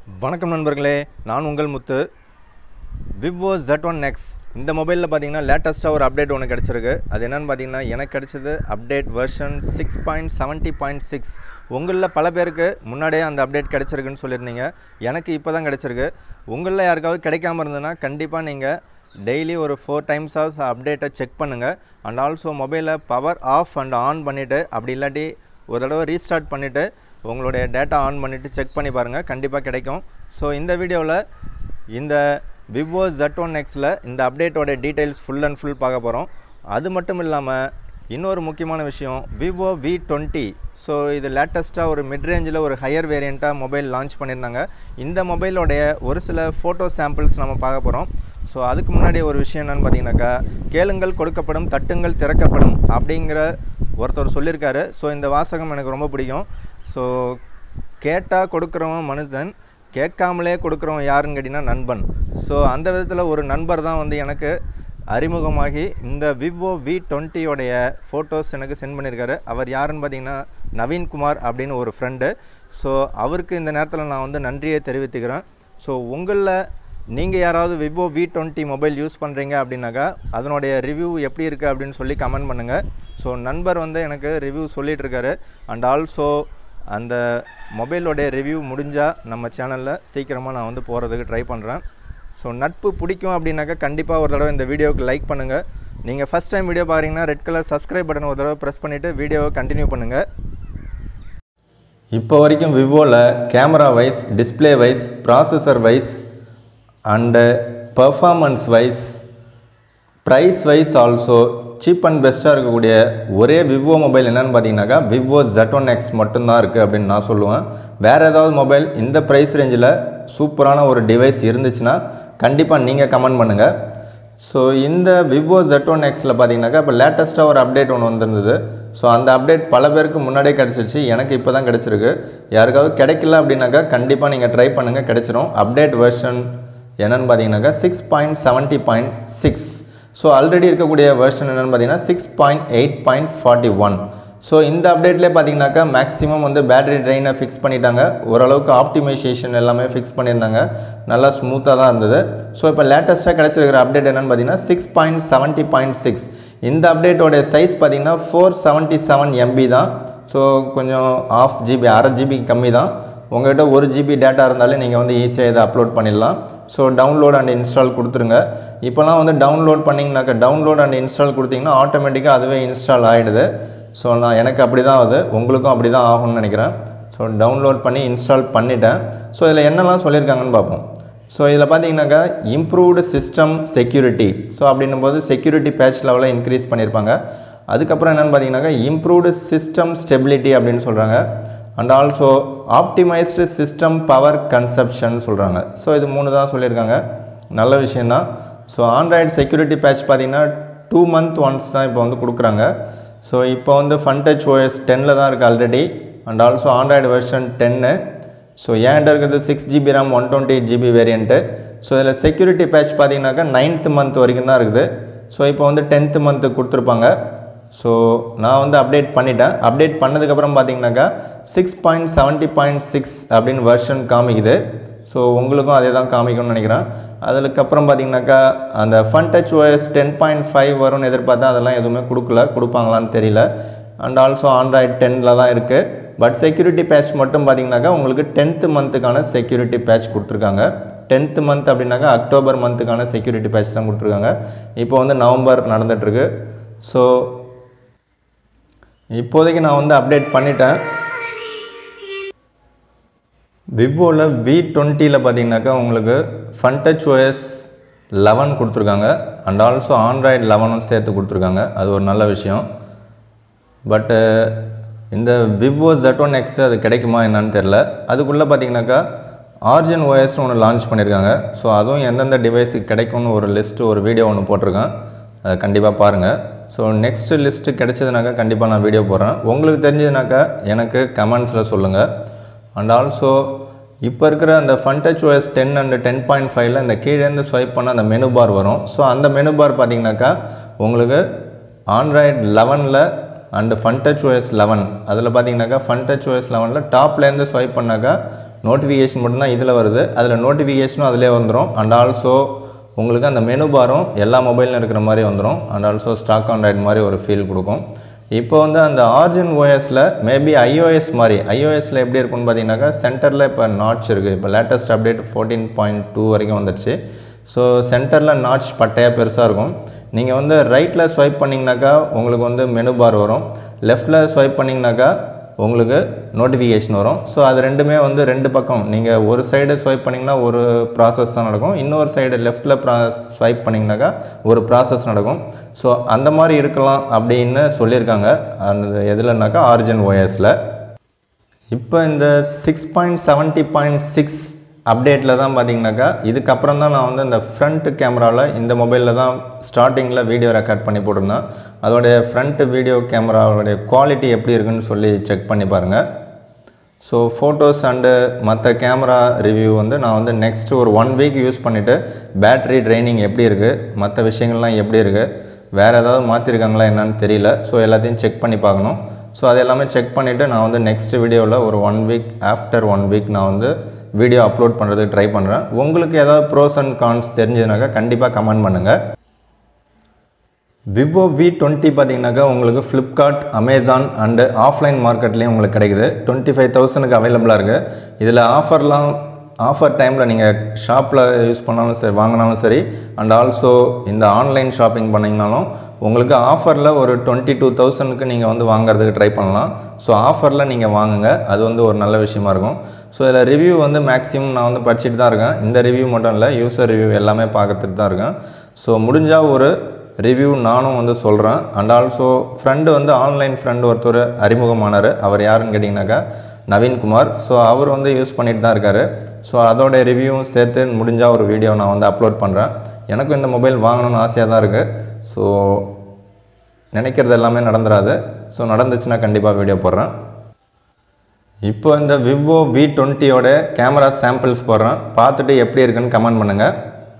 வணக்கம் நண்பர்களே நான் உங்கள் முத்து விவோ Z1 ஒன் எக்ஸ் இந்த மொபைலில் பார்த்தீங்கன்னா லேட்டஸ்ட்டாக ஒரு அப்டேட் ஒன்று கிடச்சிருக்கு அது என்னென்னு பார்த்தீங்கன்னா எனக்கு கிடச்சது update version six point seventy point six உங்களில் பல பேருக்கு முன்னாடியே அந்த அப்டேட் கிடச்சிருக்குன்னு சொல்லியிருந்தீங்க எனக்கு இப்போ தான் கிடச்சிருக்கு உங்களில் யாருக்காவது கிடைக்காம இருந்ததுன்னா கண்டிப்பாக நீங்கள் டெய்லி ஒரு ஃபோர் டைம்ஸாக அப்டேட்டை செக் பண்ணுங்கள் அண்ட் ஆல்சோ மொபைலை பவர் ஆஃப் அண்ட் ஆன் பண்ணிவிட்டு அப்படி இல்லாட்டி ஒரு தடவை ரீஸ்டார்ட் பண்ணிவிட்டு உங்களுடைய டேட்டா ஆன் பண்ணிவிட்டு செக் பண்ணி பாருங்கள் கண்டிப்பாக கிடைக்கும் ஸோ இந்த வீடியோவில் இந்த விவோ Z1 ஒன் எக்ஸில் இந்த அப்டேட்டோட டீட்டெயில்ஸ் ஃபுல் அண்ட் ஃபுல் பார்க்க போகிறோம் அது மட்டும் இல்லாமல் இன்னொரு முக்கியமான விஷயம் விவோ வி டுவெண்ட்டி ஸோ இது லேட்டஸ்ட்டாக ஒரு மிட் ரேஞ்சில் ஒரு ஹையர் வேரியண்ட்டாக மொபைல் லான்ச் பண்ணியிருந்தாங்க இந்த மொபைலோடைய ஒரு சில ஃபோட்டோ சாம்பிள்ஸ் நம்ம பார்க்க போகிறோம் ஸோ அதுக்கு முன்னாடி ஒரு விஷயம் என்னென்னு பார்த்தீங்கன்னாக்கா கேளுங்கள் கொடுக்கப்படும் தட்டுங்கள் திறக்கப்படும் அப்படிங்கிற ஒருத்தர் சொல்லியிருக்காரு ஸோ இந்த வாசகம் எனக்கு ரொம்ப பிடிக்கும் ஸோ கேட்டால் கொடுக்குறவன் மனுஷன் கேட்காமலே கொடுக்குறவன் யாருன்னு கேட்டிங்கன்னா நண்பன் ஸோ அந்த விதத்தில் ஒரு நண்பர் தான் வந்து எனக்கு அறிமுகமாகி இந்த விவோ வி டுவெண்ட்டியோடைய ஃபோட்டோஸ் எனக்கு சென்ட் பண்ணியிருக்காரு அவர் யாருன்னு பார்த்தீங்கன்னா நவீன்குமார் அப்படின்னு ஒரு ஃப்ரெண்டு ஸோ அவருக்கு இந்த நேரத்தில் நான் வந்து நன்றியை தெரிவித்துக்கிறேன் ஸோ உங்களில் நீங்கள் யாராவது Vivo V twenty mobile use பண்ணுறீங்க அப்படின்னாக்கா அதனுடைய ரிவ்யூ எப்படி இருக்குது அப்படின்னு சொல்லி கமெண்ட் பண்ணுங்கள் ஸோ நண்பர் வந்து எனக்கு ரிவ்யூ சொல்லிட்டு இருக்காரு அண்ட் ஆல்சோ அந்த மொபைலோடைய ரிவ்யூ முடிஞ்சால் நம்ம சேனலில் சீக்கிரமாக நான் வந்து போகிறதுக்கு ட்ரை பண்ணுறேன் ஸோ நட்பு பிடிக்கும் அப்படின்னாக்கா கண்டிப்பாக ஒரு தடவை இந்த வீடியோவுக்கு லைக் பண்ணுங்கள் நீங்கள் ஃபஸ்ட் டைம் வீடியோ பாருங்கன்னா ரெட் கலர் சப்ஸ்கிரைப் பட்டன் ஒரு தடவை ப்ரெஸ் பண்ணிவிட்டு வீடியோவை கண்டினியூ பண்ணுங்கள் இப்போ வரைக்கும் விவோவில் camera wise display wise processor wise and performance wise price wise also cheap and பெஸ்ட்டாக இருக்கக்கூடிய ஒரே விவோ மொபைல் என்னென்னு பார்த்தீங்கன்னாக்கா விவோ Z1 ஒன் எக்ஸ் மட்டும்தான் இருக்குது அப்படின்னு நான் சொல்லுவேன் வேறு ஏதாவது மொபைல் இந்த ப்ரைஸ் ரேஞ்சில் சூப்பரான ஒரு டிவைஸ் இருந்துச்சுன்னா கண்டிப்பாக நீங்கள் கமெண்ட் பண்ணுங்கள் ஸோ இந்த விவோ Z1 ஒன் எக்ஸில் பார்த்தீங்கன்னாக்கா இப்போ லேட்டஸ்ட்டாக ஒரு அப்டேட் ஒன்று வந்திருந்தது ஸோ அந்த அப்டேட் பல பேருக்கு முன்னாடியே கிடச்சிருச்சு எனக்கு இப்போ தான் கிடச்சிருக்கு யாருக்காவது கிடைக்கல அப்படின்னாக்கா கண்டிப்பாக நீங்கள் ட்ரை பண்ணுங்கள் கிடச்சிரும் அப்டேட் வெர்ஷன் என்னென்னு பார்த்தீங்கன்னாக்கா six point seventy point six so already இருக்கக்கூடிய வெர்ஷன் என்னென்னு பார்த்தீங்கன்னா six point eight point forty one so இந்த அப்டேட்லேயே பார்த்தீங்கன்னாக்கா மேக்ஸிமம் வந்து பேட்டரி ட்ரெயினை ஃபிக்ஸ் பண்ணிட்டாங்க ஓரளவுக்கு ஆப்டிமைசேஷன் எல்லாமே ஃபிக்ஸ் பண்ணியிருந்தாங்க நல்லா ஸ்மூத்தாக தான் இருந்தது ஸோ இப்போ லேட்டஸ்ட்டாக கிடச்சிருக்கிற அப்டேட் என்னென்னு பார்த்தீங்கன்னா six point seventy point six இந்த அப்டேட்டோடைய சைஸ் பார்த்தீங்கன்னா ஃபோர் செவன்ட்டி செவன் எம்பி தான் ஸோ கொஞ்சம் ஆஃப் ஜிபி அரை ஜிபி கம்மி தான் உங்கள்கிட்ட ஒரு ஜிபி டேட்டா இருந்தாலே நீங்கள் வந்து ஈஸியாக இதை அப்லோட் பண்ணிடலாம் ஸோ டவுன்லோட் அண்ட் இன்ஸ்டால் கொடுத்துருங்க இப்போலாம் வந்து டவுன்லோட் பண்ணிங்கனாக்கா டவுன்லோட் அண்ட் இன்ஸ்டால் கொடுத்தீங்கன்னா ஆட்டோமேட்டிக்காக அதுவே இன்ஸ்டால் ஆகிடுது ஸோ நான் எனக்கு அப்படி தான் ஆகுது உங்களுக்கும் அப்படி தான் ஆகும்னு நினைக்கிறேன் ஸோ டவுன்லோட் பண்ணி இன்ஸ்டால் பண்ணிட்டேன் ஸோ இதில் என்னெல்லாம் சொல்லியிருக்காங்கன்னு பார்ப்போம் ஸோ இதில் பார்த்தீங்கன்னாக்கா இம்ப்ரூவ்டு சிஸ்டம் செக்யூரிட்டி ஸோ அப்படின்னும் போது செக்யூரிட்டி பேட்ச் லெவலில் இன்க்ரீஸ் பண்ணியிருப்பாங்க அதுக்கப்புறம் என்னென்னு பார்த்தீங்கன்னாக்கா இம்ப்ரூவ்டு சிஸ்டம் ஸ்டெபிலிட்டி அப்படின்னு சொல்கிறாங்க and also optimised system power consumption சொல்கிறாங்க ஸோ இது மூணு தான் சொல்லியிருக்காங்க நல்ல விஷயந்தான் ஸோ ஆண்ட்ராய்டு செக்யூரிட்டி பேட்ச் பார்த்தீங்கன்னா டூ மந்த் ஒன்ஸ் தான் இப்போ வந்து கொடுக்குறாங்க ஸோ இப்போ வந்து ஃபன் டச் ஓஎஸ் டென்னில் தான் இருக்குது already and also Android version டென்னு ஸோ ஏன்ட்ட இருக்கிறது six GB RAM one twenty eight GB variant so இதில் செக்யூரிட்டி பேட்ச் பார்த்தீங்கன்னாக்கா நைன்த் மந்த் வரைக்கும் தான் இருக்குது ஸோ இப்போ வந்து டென்த்து மந்த்து கொடுத்துருப்பாங்க ஸோ நான் வந்து அப்டேட் பண்ணிட்டேன் அப்டேட் பண்ணதுக்கப்புறம் பார்த்தீங்கன்னாக்கா six point seventy point six அப்படின்னு வெர்ஷன் காமிக்குது ஸோ உங்களுக்கும் அதே தான் காமிக்கும்னு நினைக்கிறேன் அதுக்கப்புறம் பார்த்தீங்கன்னாக்கா அந்த Funtouch OS ten point five வரும்னு எதிர்பார்த்தா அதெல்லாம் எதுவுமே கொடுக்கல கொடுப்பாங்களான்னு தெரியல அண்ட் ஆல்சோ ஆண்ட்ராய்டு டென்னில் தான் இருக்குது பட் செக்யூரிட்டி பேட்ச் மட்டும் பார்த்தீங்கன்னாக்கா உங்களுக்கு டென்த்து மந்த்துக்கான செக்யூரிட்டி பேட்ச் கொடுத்துருக்காங்க டென்த்து மந்த் அப்படின்னாக்கா அக்டோபர் மந்த்துக்கான செக்யூரிட்டி பேட்ச் தான் கொடுத்துருக்காங்க இப்போ வந்து நவம்பர் நடந்துகிட்ருக்கு ஸோ இப்போதைக்கு நான் வந்து அப்டேட் பண்ணிட்டேன் விவோவில் வி டுவெண்ட்டியில் பார்த்தீங்கன்னாக்கா உங்களுக்கு ஃபன் டச் ஓஎஸ் லெவன் கொடுத்துருக்காங்க அண்ட் ஆல்சோ ஆண்ட்ராய்டு லெவனும் சேர்த்து கொடுத்துருக்காங்க அது ஒரு நல்ல விஷயம் பட்டு இந்த விவோ Z1 ஒன் எக்ஸ் அது கிடைக்குமா என்னன்னு தெரில அதுக்குள்ளே பார்த்தீங்கன்னாக்கா ஆர்ஜின் ஓஎஸ்னு ஒன்று லான்ச் பண்ணியிருக்காங்க ஸோ அதுவும் எந்தெந்த டிவைஸுக்கு கிடைக்கும்னு ஒரு லிஸ்ட்டு ஒரு வீடியோ ஒன்று போட்டிருக்கேன் அதை கண்டிப்பாக பாருங்கள் ஸோ நெக்ஸ்ட் லிஸ்ட்டு கிடைச்சதுனாக்கா கண்டிப்பாக நான் வீடியோ போடுறேன் உங்களுக்கு தெரிஞ்சதுனாக்கா எனக்கு கமெண்ட்ஸில் சொல்லுங்கள் அண்ட் ஆல்சோ இப்போ இருக்கிற அந்த Funtouch OS ten and ten point ஃபைவ்ல இந்த கீழேருந்து ஸ்வைப் பண்ண அந்த மெனு பார் வரும் ஸோ அந்த மெனு பார் பார்த்தீங்கன்னாக்கா உங்களுக்கு ஆண்ட்ராய்டு லெவனில் and Funtouch OS eleven அதில் பார்த்தீங்கன்னாக்கா ஃபன் டச் ஓஎஸ் லெவனில் டாப்லேருந்து ஸ்வைப் பண்ணாக்கா நோட்டிஃபிகேஷன் மட்டும்தான் இதில் வருது அதில் நோட்டிஃபிகேஷனும் அதிலே வந்துடும் அண்ட் ஆல்சோ உங்களுக்கு அந்த மெனு பாரும் எல்லா மொபைலில் இருக்கிற மாதிரி வந்துடும் அண்ட் ஆல்சோ ஸ்டாக் ஆண்ட்ராய்டு மாதிரி ஒரு ஃபீல் கொடுக்கும் இப்போ வந்து அந்த ஆர்ஜின் ஓஎஸில் மேபி ஐஓஎஸ் மாதிரி ஐஓஎஸில் எப்படி இருக்கும்னு பார்த்தீங்கன்னாக்கா சென்டரில் இப்போ நாட்ச் இருக்குது இப்போ latest update fourteen point two வரைக்கும் வந்துடுச்சு ஸோ சென்டரில் நாட்ச் பட்டையாக பெருசாக இருக்கும் நீங்கள் வந்து ரைட்டில் ஸ்வைப் பண்ணிங்கனாக்கா உங்களுக்கு வந்து மெனு பார் வரும் லெஃப்ட்டில் ஸ்வைப் பண்ணிங்கனாக்கா உங்களுக்கு நோட்டிஃபிகேஷன் வரும் ஸோ அது ரெண்டுமே வந்து ரெண்டு பக்கம் நீங்கள் ஒரு சைடு ஸ்வைப் பண்ணிங்கன்னா ஒரு ப்ராசஸ் தான் நடக்கும் இன்னொரு சைடு லெஃப்ட்டில் ப்ரா ஸ்வைப் பண்ணிங்கனாக்கா ஒரு ப்ராசஸ் நடக்கும் ஸோ அந்த மாதிரி இருக்கலாம் அப்படின்னு சொல்லியிருக்காங்க அந்த எதுலனாக்கா ஆரிஜின் ஓஎஸில் இப்போ இந்த six point seventy point six அப்டேட்டில் தான் பார்த்தீங்கன்னாக்கா இதுக்கப்புறம் தான் நான் வந்து இந்த ஃப்ரண்ட் கேமராவில் இந்த மொபைலில் தான் ஸ்டார்டிங்கில் வீடியோ ரெக்கார்ட் பண்ணி போட்டிருந்தேன் அதோடைய ஃப்ரண்ட் வீடியோ கேமராவோடைய குவாலிட்டி எப்படி இருக்குன்னு சொல்லி செக் பண்ணி பாருங்கள் ஸோ ஃபோட்டோஸ் அண்டு மற்ற கேமரா ரிவ்யூ வந்து நான் வந்து நெக்ஸ்ட் ஒரு ஒன் வீக் யூஸ் பண்ணிவிட்டு பேட்ரி ட்ரைனிங் எப்படி இருக்குது மற்ற விஷயங்கள்லாம் எப்படி இருக்குது வேறு ஏதாவது மாற்றிருக்காங்களா என்னன்னு தெரியல ஸோ எல்லாத்தையும் செக் பண்ணி பார்க்கணும் ஸோ அது எல்லாமே செக் பண்ணிவிட்டு நான் வந்து நெக்ஸ்ட் வீடியோவில் ஒரு one week after one week நான் வந்து வீடியோ அப்லோட் பண்ணுறதுக்கு ட்ரை பண்ணுறேன் உங்களுக்கு ஏதாவது ப்ரோஸ் அண்ட் கான்ஸ் தெரிஞ்சதுனாக்கா கண்டிப்பாக கமெண்ட் பண்ணுங்கள் விவோ வி டுவெண்ட்டி பார்த்தீங்கன்னாக்கா உங்களுக்கு ஃப்ளிப்கார்ட் அமேசான் அண்டு ஆஃப்லைன் மார்க்கெட்லேயும் உங்களுக்கு கிடைக்குது டுவெண்ட்டி ஃபைவ் தௌசண்ட்க்கு அவைலபிளாக இருக்குது இதில் ஆஃபர்லாம் ஆஃபர் டைமில் நீங்கள் ஷாப்பில் யூஸ் பண்ணாலும் சரி வாங்கினாலும் சரி அண்ட் ஆல்சோ இந்த ஆன்லைன் ஷாப்பிங் பண்ணிங்கனாலும் உங்களுக்கு ஆஃபரில் ஒரு டுவெண்ட்டி டூ தௌசண்ட்க்கு நீங்கள் வந்து வாங்குறதுக்கு ட்ரை பண்ணலாம் ஸோ ஆஃபரில் நீங்கள் வாங்குங்க அது வந்து ஒரு நல்ல விஷயமா இருக்கும் ஸோ இதில் ரிவ்யூ வந்து மேக்ஸிமம் நான் வந்து படிச்சுட்டு தான் இருக்கேன் இந்த ரிவ்யூ மட்டும் இல்லை யூசர் ரிவ்யூ எல்லாமே பார்க்கறதுக்கு தான் இருக்கேன் ஸோ முடிஞ்சால் ஒரு ரிவ்யூ நானும் வந்து சொல்கிறேன் அண்ட் ஆல்சோ ஃப்ரெண்டு வந்து ஆன்லைன் ஃப்ரெண்டு ஒருத்தர் அறிமுகமானார் அவர் யாருன்னு கேட்டிங்கனாக்கா நவீன்குமார் ஸோ அவர் வந்து யூஸ் பண்ணிட்டு தான் இருக்கார் ஸோ அதோட ரிவ்யூவும் சேர்த்து முடிஞ்சால் ஒரு வீடியோ நான் வந்து அப்லோட் பண்ணுறேன் எனக்கும் இந்த மொபைல் வாங்கணும்னு ஆசையாக தான் இருக்குது ஸோ நினைக்கிறது எல்லாமே நடந்துராது ஸோ நடந்துச்சுன்னா கண்டிப்பாக வீடியோ போடுறேன் இப்போ இந்த விவோ வி டுவெண்ட்டியோட கேமரா சாம்பிள்ஸ் போடுறேன் பார்த்துட்டு எப்படி இருக்குன்னு கமெண்ட் பண்ணுங்கள்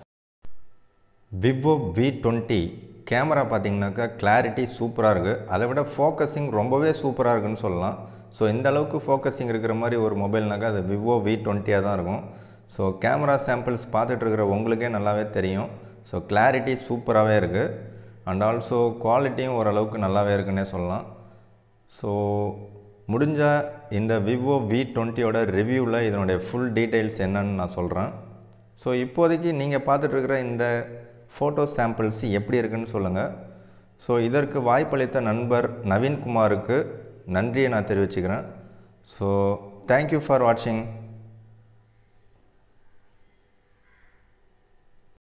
விவோ வி டுவெண்ட்டி கேமரா பார்த்தீங்கன்னாக்கா கிளாரிட்டி சூப்பராக இருக்குது அதை விட ஃபோக்கஸிங் ரொம்பவே சூப்பராக இருக்குன்னு சொல்லலாம் ஸோ இந்த அளவுக்கு ஃபோக்கஸிங் இருக்கிற மாதிரி ஒரு மொபைல்னாக்கா அது விவோ வி டுவெண்ட்டியாக தான் இருக்கும் ஸோ கேமரா சாம்பிள்ஸ் பார்த்துட்டு இருக்கிற உங்களுக்கே நல்லாவே தெரியும் ஸோ கிளாரிட்டி சூப்பராகவே இருக்குது அண்ட் ஆல்சோ குவாலிட்டியும் ஓரளவுக்கு நல்லாவே இருக்குன்னே சொல்லலாம் ஸோ முடிஞ்சால் இந்த விவோ வி டுவெண்ட்டியோட ரிவ்யூவில் இதனுடைய ஃபுல் டீட்டெயில்ஸ் என்னன்னு நான் சொல்கிறேன் ஸோ இப்போதைக்கு நீங்கள் பார்த்துட்ருக்கிற இந்த ஃபோட்டோ சாம்பிள்ஸ் எப்படி இருக்குன்னு சொல்லுங்கள் ஸோ இதற்கு வாய்ப்பளித்த நண்பர் நவீன்குமாருக்கு நன்றியை நான் தெரிவிச்சுக்கிறேன் ஸோ தேங்க்யூ ஃபார் வாட்சிங்